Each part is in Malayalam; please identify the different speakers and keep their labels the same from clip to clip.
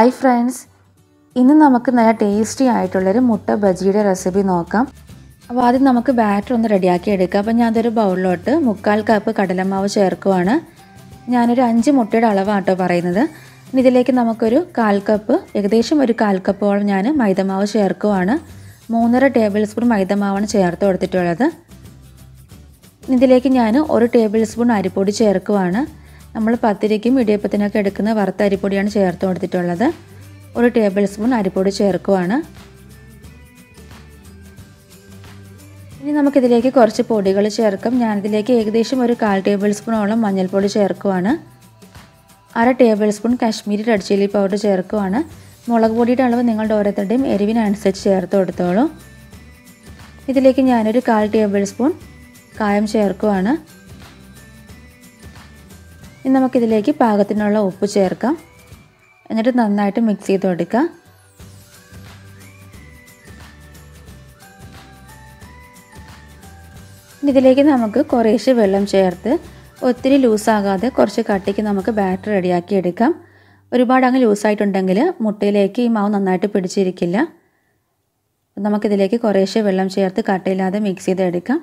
Speaker 1: ഹായ് ഫ്രണ്ട്സ് ഇന്ന് നമുക്ക് നല്ല ടേസ്റ്റി ആയിട്ടുള്ളൊരു മുട്ട ബജിയുടെ റെസിപ്പി നോക്കാം അപ്പോൾ ആദ്യം നമുക്ക് ബാറ്റർ ഒന്ന് റെഡിയാക്കി എടുക്കാം അപ്പോൾ ഞാനതൊരു ബൗളിലോട്ട് മുക്കാൽ കപ്പ് കടലമാവ് ചേർക്കുവാണ് ഞാനൊരു അഞ്ച് മുട്ടയുടെ അളവാട്ടോ പറയുന്നത് ഇനി ഇതിലേക്ക് നമുക്കൊരു കാൽ കപ്പ് ഏകദേശം ഒരു കാൽ കപ്പോളം ഞാൻ മൈദമാവ് ചേർക്കുവാണ് മൂന്നര ടേബിൾ സ്പൂൺ മൈദമാവാണ് ചേർത്ത് കൊടുത്തിട്ടുള്ളത് ഇതിലേക്ക് ഞാൻ ഒരു ടേബിൾ സ്പൂൺ അരിപ്പൊടി ചേർക്കുവാണ് നമ്മൾ പത്തിരിക്കും ഇടിയപ്പത്തിനൊക്കെ എടുക്കുന്ന വറുത്ത അരിപ്പൊടിയാണ് ചേർത്ത് കൊടുത്തിട്ടുള്ളത് ഒരു ടേബിൾ സ്പൂൺ അരിപ്പൊടി ചേർക്കുവാണ് ഇനി നമുക്കിതിലേക്ക് കുറച്ച് പൊടികൾ ചേർക്കാം ഞാനിതിലേക്ക് ഏകദേശം ഒരു കാൽ ടേബിൾ സ്പൂണോളം മഞ്ഞൾപ്പൊടി ചേർക്കുവാണ് അര tablespoon Kashmiri red chilli powder ചേർക്കുവാണ് മുളക് പൊടിയുടെ അളവ് നിങ്ങളുടെ ഓരോരുത്തരുടെയും എരിവിനനുസരിച്ച് ചേർത്ത് കൊടുത്തോളൂ ഇതിലേക്ക് ഞാനൊരു കാൽ ടേബിൾ സ്പൂൺ കായം ചേർക്കുവാണ് ഇനി നമുക്കിതിലേക്ക് പാകത്തിനുള്ള ഉപ്പ് ചേർക്കാം എന്നിട്ട് നന്നായിട്ട് മിക്സ് ചെയ്ത് കൊടുക്കാം ഇതിലേക്ക് നമുക്ക് കുറേശ്ശെ വെള്ളം ചേർത്ത് ഒത്തിരി ലൂസാകാതെ കുറച്ച് കട്ടിക്ക് നമുക്ക് ബാറ്റർ റെഡിയാക്കി എടുക്കാം ഒരുപാട് അങ്ങ് ലൂസായിട്ടുണ്ടെങ്കിൽ മുട്ടയിലേക്ക് ഈ മാവ് നന്നായിട്ട് പിടിച്ചിരിക്കില്ല നമുക്കിതിലേക്ക് കുറേശ്ശെ വെള്ളം ചേർത്ത് കട്ടയില്ലാതെ മിക്സ് ചെയ്തെടുക്കാം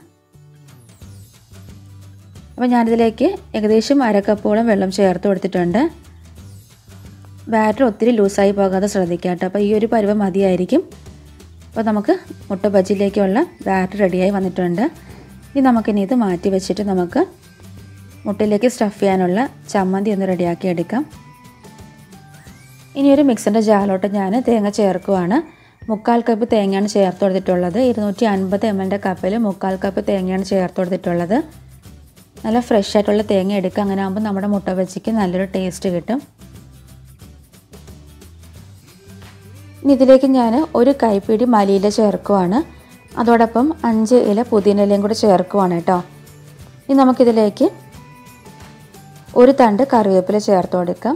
Speaker 1: അപ്പോൾ ഞാനിതിലേക്ക് ഏകദേശം അരക്കപ്പോളം വെള്ളം ചേർത്ത് കൊടുത്തിട്ടുണ്ട് ബാറ്റർ ഒത്തിരി ലൂസായി പോകാതെ ശ്രദ്ധിക്കാം കേട്ടോ അപ്പോൾ ഈ ഒരു പരുവം മതിയായിരിക്കും അപ്പോൾ നമുക്ക് മുട്ട ബജിയിലേക്കുള്ള ബാറ്റർ റെഡിയായി വന്നിട്ടുണ്ട് ഇനി നമുക്കിനി ഇത് മാറ്റി വെച്ചിട്ട് നമുക്ക് മുട്ടയിലേക്ക് സ്റ്റഫ് ചെയ്യാനുള്ള ചമ്മന്തി ഒന്ന് റെഡിയാക്കി എടുക്കാം ഇനി ഒരു മിക്സിൻ്റെ ജാലോട്ട് ഞാൻ തേങ്ങ ചേർക്കുവാണ് മുക്കാൽ കപ്പ് തേങ്ങയാണ് ചേർത്ത് കൊടുത്തിട്ടുള്ളത് ഇരുന്നൂറ്റി അൻപത് എം എല്ലിൻ്റെ കപ്പിൽ മുക്കാൽ കപ്പ് തേങ്ങയാണ് ചേർത്ത് കൊടുത്തിട്ടുള്ളത് നല്ല ഫ്രഷ് ആയിട്ടുള്ള തേങ്ങ എടുക്കുക അങ്ങനെ ആകുമ്പോൾ നമ്മുടെ മുട്ട ബജിക്ക് നല്ലൊരു ടേസ്റ്റ് കിട്ടും ഇനി ഇതിലേക്ക് ഞാൻ ഒരു കൈപ്പിടി മലിയില ചേർക്കുവാണ് അതോടൊപ്പം അഞ്ച് ഇല പുതിന ഇലയും കൂടെ ചേർക്കുവാണ് കേട്ടോ ഇനി നമുക്കിതിലേക്ക് ഒരു തണ്ട് കറിവേപ്പില ചേർത്ത് കൊടുക്കാം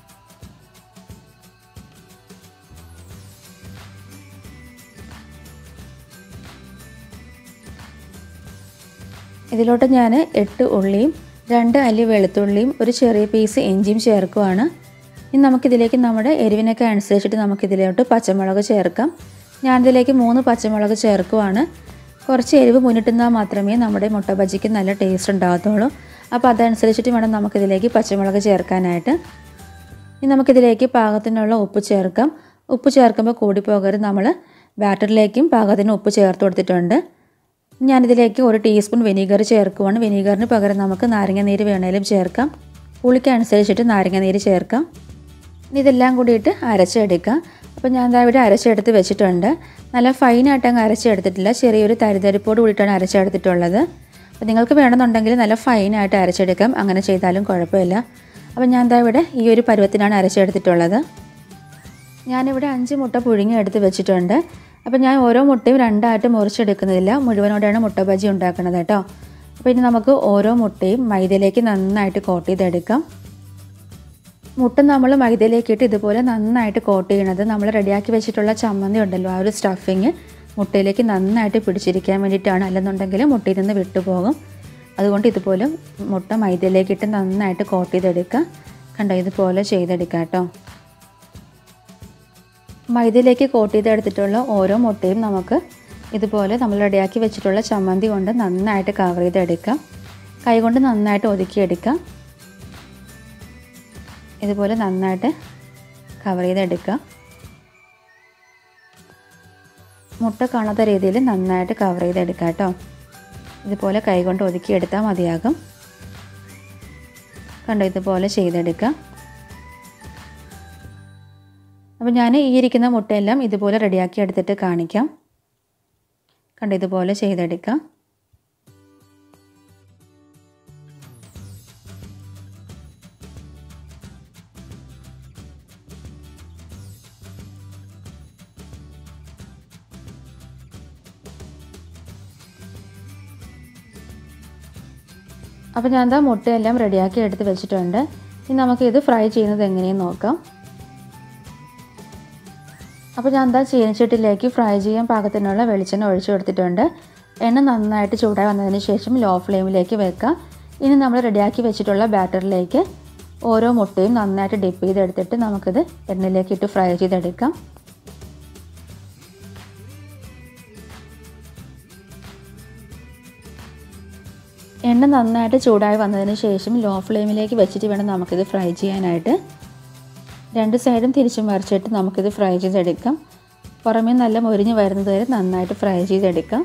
Speaker 1: ഇതിലോട്ട് ഞാൻ എട്ട് ഉള്ളിയും രണ്ട് അല്ലി വെളുത്തുള്ളിയും ഒരു ചെറിയ പീസ് ഇഞ്ചിയും ചേർക്കുവാണ് ഇനി നമുക്കിതിലേക്ക് നമ്മുടെ എരിവിനൊക്കെ അനുസരിച്ചിട്ട് നമുക്കിതിലോട്ട് പച്ചമുളക് ചേർക്കാം ഞാനിതിലേക്ക് മൂന്ന് പച്ചമുളക് ചേർക്കുവാണ് കുറച്ച് എരിവ് മുന്നിട്ടുന്നാൽ മാത്രമേ നമ്മുടെ മുട്ട ബജിക്ക് നല്ല ടേസ്റ്റ് ഉണ്ടാകത്തുള്ളൂ അപ്പോൾ അതനുസരിച്ചിട്ട് വേണം നമുക്കിതിലേക്ക് പച്ചമുളക് ചേർക്കാനായിട്ട് ഇനി നമുക്കിതിലേക്ക് പാകത്തിനുള്ള ഉപ്പ് ചേർക്കാം ഉപ്പ് ചേർക്കുമ്പോൾ കൂടി പോകരുത് നമ്മൾ ബാറ്ററിലേക്കും പാകത്തിന് ഉപ്പ് ചേർത്ത് കൊടുത്തിട്ടുണ്ട് ഞാനിതിലേക്ക് ഒരു ടീസ്പൂൺ വിനീഗർ ചേർക്കുവാണ് വിനീഗറിന് പകരം നമുക്ക് നാരങ്ങ നീര് വേണേലും ചേർക്കാം പുളിക്ക് അനുസരിച്ചിട്ട് നാരങ്ങ നീര് ചേർക്കാം ഇനി ഇതെല്ലാം കൂടിയിട്ട് അരച്ചെടുക്കാം അപ്പോൾ ഞാൻ ഇതാ ഇവിടെ അരച്ചെടുത്ത് വെച്ചിട്ടുണ്ട് നല്ല ഫൈനായിട്ട് അങ്ങ് അരച്ചെടുത്തിട്ടില്ല ചെറിയൊരു തരിതരിപ്പോട് കൂടിയിട്ടാണ് അരച്ചെടുത്തിട്ടുള്ളത് അപ്പോൾ നിങ്ങൾക്ക് വേണമെന്നുണ്ടെങ്കിൽ നല്ല ഫൈനായിട്ട് അരച്ചെടുക്കാം അങ്ങനെ ചെയ്താലും കുഴപ്പമില്ല അപ്പോൾ ഞാൻ ഇതാ ഇവിടെ ഈ ഒരു പരുവത്തിനാണ് അരച്ചെടുത്തിട്ടുള്ളത് ഞാനിവിടെ അഞ്ച് മുട്ട പുഴുങ്ങി എടുത്ത് വെച്ചിട്ടുണ്ട് അപ്പോൾ ഞാൻ ഓരോ മുട്ടയും രണ്ടായിട്ട് മുറിച്ചെടുക്കുന്നില്ല മുഴുവനോടെയാണ് മുട്ട ബജി ഉണ്ടാക്കുന്നത് കേട്ടോ അപ്പോൾ ഇനി നമുക്ക് ഓരോ മുട്ടയും മൈദയിലേക്ക് നന്നായിട്ട് കോട്ട് ചെയ്തെടുക്കാം മുട്ട നമ്മൾ മൈദയിലേക്ക് ഇട്ട് ഇതുപോലെ നന്നായിട്ട് കോട്ട് ചെയ്യണത് നമ്മൾ റെഡിയാക്കി വെച്ചിട്ടുള്ള ചമ്മന്തി ഉണ്ടല്ലോ ആ ഒരു സ്റ്റഫിങ് മുട്ടയിലേക്ക് നന്നായിട്ട് പിടിച്ചിരിക്കാൻ വേണ്ടിയിട്ടാണ് അല്ലെന്നുണ്ടെങ്കിൽ മുട്ടയിൽ നിന്ന് വിട്ടുപോകും അതുകൊണ്ട് ഇതുപോലെ മുട്ട മൈദയിലേക്ക് ഇട്ട് നന്നായിട്ട് കോട്ട് ചെയ്തെടുക്കുക കണ്ടോ ഇതുപോലെ ചെയ്തെടുക്കാം കേട്ടോ മൈദയിലേക്ക് കോട്ട് ചെയ്തെടുത്തിട്ടുള്ള ഓരോ മുട്ടയും നമുക്ക് ഇതുപോലെ നമ്മൾ റെഡിയാക്കി വെച്ചിട്ടുള്ള ചമ്മന്തി കൊണ്ട് നന്നായിട്ട് കവർ ചെയ്തെടുക്കാം കൈകൊണ്ട് നന്നായിട്ട് ഒതുക്കിയെടുക്കാം ഇതുപോലെ നന്നായിട്ട് കവർ ചെയ്തെടുക്കാം മുട്ട കാണാത്ത രീതിയിൽ നന്നായിട്ട് കവർ ചെയ്തെടുക്കാം കേട്ടോ ഇതുപോലെ കൈകൊണ്ട് ഒതുക്കിയെടുത്താൽ മതിയാകും കണ്ടോ ഇതുപോലെ ചെയ്തെടുക്കാം അപ്പോൾ ഞാൻ ഈ ഇരിക്കുന്ന മുട്ടയെല്ലാം ഇതുപോലെ റെഡിയാക്കി എടുത്തിട്ട് കാണിക്കാം കണ്ടോ ഇതുപോലെ ചെയ്തെടുക്കാം അപ്പോൾ ഞാൻ എന്താ മുട്ടയെല്ലാം റെഡിയാക്കി എടുത്ത് വെച്ചിട്ടുണ്ട് ഇനി നമുക്കിത് ഫ്രൈ ചെയ്യുന്നത് എങ്ങനെയെന്ന് നോക്കാം അപ്പോൾ ഞാൻ എന്താ ചീനച്ചട്ടിലേക്ക് ഫ്രൈ ചെയ്യാൻ പാകത്തിനുള്ള വെളിച്ചെണ്ണ ഒഴിച്ചു കൊടുത്തിട്ടുണ്ട് എണ്ണ നന്നായിട്ട് ചൂടായി വന്നതിന് ശേഷം ലോ ഫ്ലെയിമിലേക്ക് വെക്കാം ഇനി നമ്മൾ റെഡിയാക്കി വെച്ചിട്ടുള്ള ബാറ്ററിലേക്ക് ഓരോ മുട്ടയും നന്നായിട്ട് ഡിപ്പ് ചെയ്തെടുത്തിട്ട് നമുക്കിത് എണ്ണയിലേക്ക് ഇട്ട് ഫ്രൈ ചെയ്തെടുക്കാം എണ്ണ നന്നായിട്ട് ചൂടായി വന്നതിന് ശേഷം ലോ ഫ്ലെയിമിലേക്ക് വെച്ചിട്ട് വേണം നമുക്കിത് ഫ്രൈ ചെയ്യാനായിട്ട് രണ്ട് സൈഡും തിരിച്ചും മറിച്ചിട്ട് നമുക്കിത് ഫ്രൈ ചെയ്തെടുക്കാം പുറമേ നല്ല മൊരിഞ്ഞ് വരുന്നത് വരെ നന്നായിട്ട് ഫ്രൈ ചെയ്തെടുക്കാം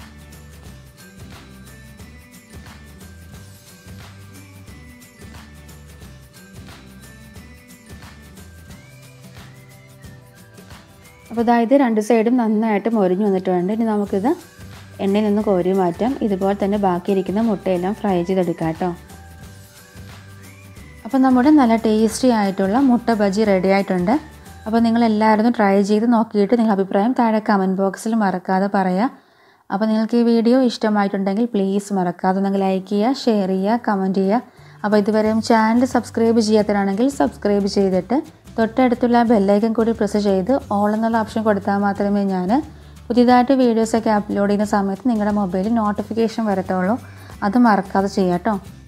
Speaker 1: അപ്പോൾ അതായത് രണ്ട് സൈഡും നന്നായിട്ട് മൊരിഞ്ഞ് വന്നിട്ടുണ്ട് ഇനി നമുക്കിത് എണ്ണയിൽ നിന്ന് കോരി മാറ്റാം ഇതുപോലെ തന്നെ ബാക്കിയിരിക്കുന്ന മുട്ടയെല്ലാം ഫ്രൈ ചെയ്തെടുക്കാം കേട്ടോ അപ്പോൾ നമ്മുടെ നല്ല ടേസ്റ്റി ആയിട്ടുള്ള മുട്ട ബജി റെഡി ആയിട്ടുണ്ട് അപ്പോൾ നിങ്ങൾ എല്ലാവരും ട്രൈ ചെയ്ത് നോക്കിയിട്ട് നിങ്ങൾ അഭിപ്രായം താഴെ കമൻറ്റ് ബോക്സിൽ മറക്കാതെ പറയുക അപ്പോൾ നിങ്ങൾക്ക് ഈ വീഡിയോ ഇഷ്ടമായിട്ടുണ്ടെങ്കിൽ പ്ലീസ് മറക്കാതെ നിങ്ങൾ ലൈക്ക് ചെയ്യുക ഷെയർ ചെയ്യുക കമൻറ്റ് ചെയ്യുക അപ്പോൾ ഇതുവരെയും ചാനൽ സബ്സ്ക്രൈബ് ചെയ്യാത്തവരാണെങ്കിൽ സബ്സ്ക്രൈബ് ചെയ്തിട്ട് തൊട്ടടുത്തുള്ള ബെല്ലൈക്കൻ കൂടി പ്രസ് ചെയ്ത് ഓൾ എന്നുള്ള ഓപ്ഷൻ കൊടുത്താൽ മാത്രമേ ഞാൻ പുതിയതായിട്ട് വീഡിയോസൊക്കെ അപ്ലോഡ് ചെയ്യുന്ന സമയത്ത് നിങ്ങളുടെ മൊബൈലിൽ നോട്ടിഫിക്കേഷൻ വരത്തുള്ളൂ അത് മറക്കാതെ ചെയ്യാം കേട്ടോ